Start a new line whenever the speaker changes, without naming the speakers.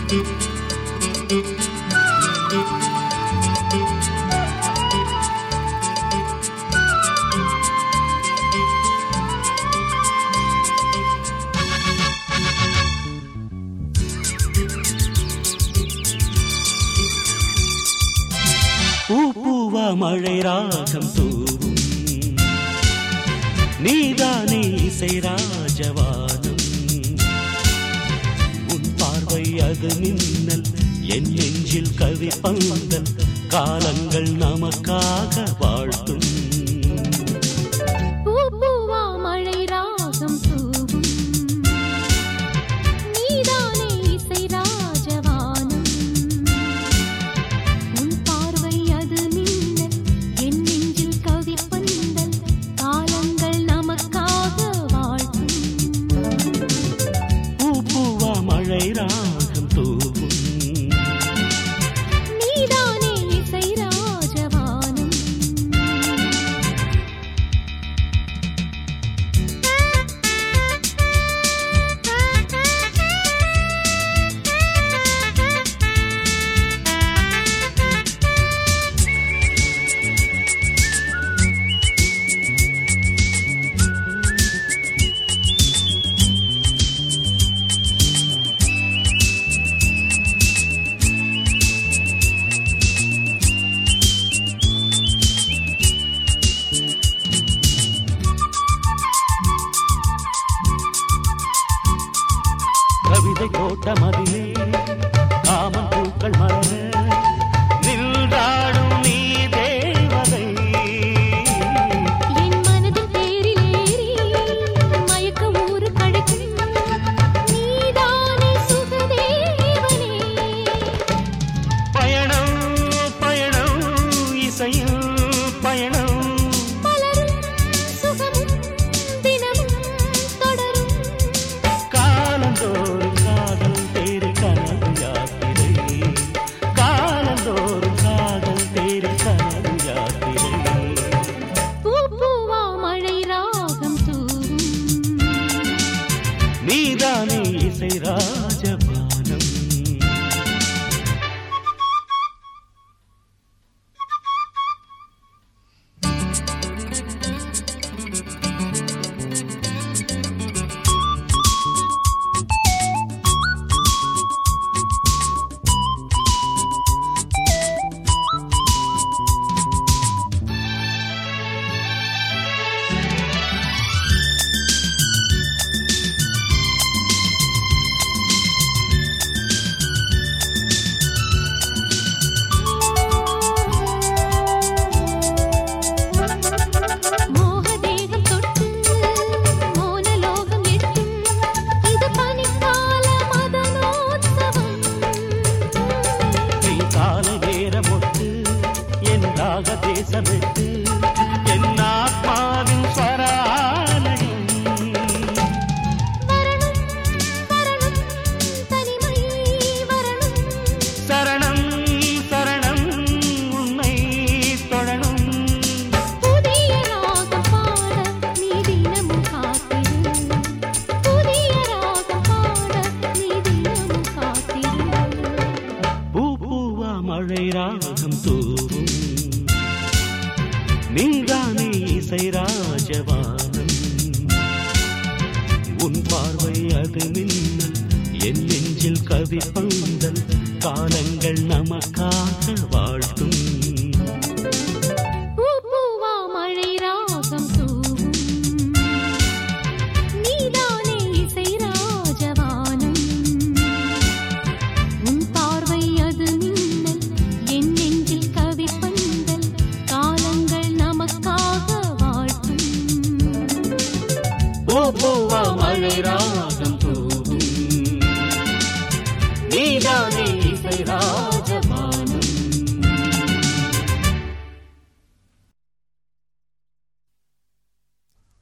பூ பூவா மழை ராகம் தூவும் நீதானே இசை ராஜவானம் உன் பார்வை அது மின்னல் என் நெஞ்சில் கவி பந்தல் காலங்கள் நமக்காக வாழ்த்தும்
பூ பூவா மழை ராகம் தூவும் நீதானே இசை ராஜவானம் உன் பார்வை அது மின்னல் என் நெஞ்சில் கவி பந்தல் காலங்கள் நமக்காக வாழ்த்தும்
பூ பூவா மழை ராகம் தூவும்
நீதானே இசை ராஜவானம்
கவிதை கோட்ட மதிலே காமன் பூக்கள் மலர நின்றாடும் நீ தேவதை
என் மனதில் தேரிலேறி மயக்க ஊரு கழக்கும் நீதானே சுகதேவனே
பயணம் பயணம் இசையும் பயணம்
மலரும் சுகமும் தினமும் தொடரும்
காலந்தோறும் காதல் தேடி கனவு யாத்திரை காலந்தோறும் காதல் தேடி கனவு யாத்திரை
பூ பூவா மழை ராகம் தூவும்
நீதானே இசை ராஜபானம்
மோகதேகம் தொட்டு மோனலோகம் எட்டும் இது பனிக்கால மதனோத்சவம்
நீ கால நேரமொட்டு என் ராக தேசமிட்டு என் ஆத்மாவின் ஸ்வராலயம்
வரணும் வரணும் தனிமை வரணும்
சரணம் சரணம் உன்னை தொழணும்
புதிய ராகம் பாட நீ தினமும் காத்திரு புதிய ராகம் பாட நீ தினமும் காத்திரு
பூ பூவா மழை ராகம் தூவும் நீதானே இசை ராஜவானம் உன் பார்வை அது மின்னல் என் நெஞ்சில் கவி பந்தல் காலங்கள்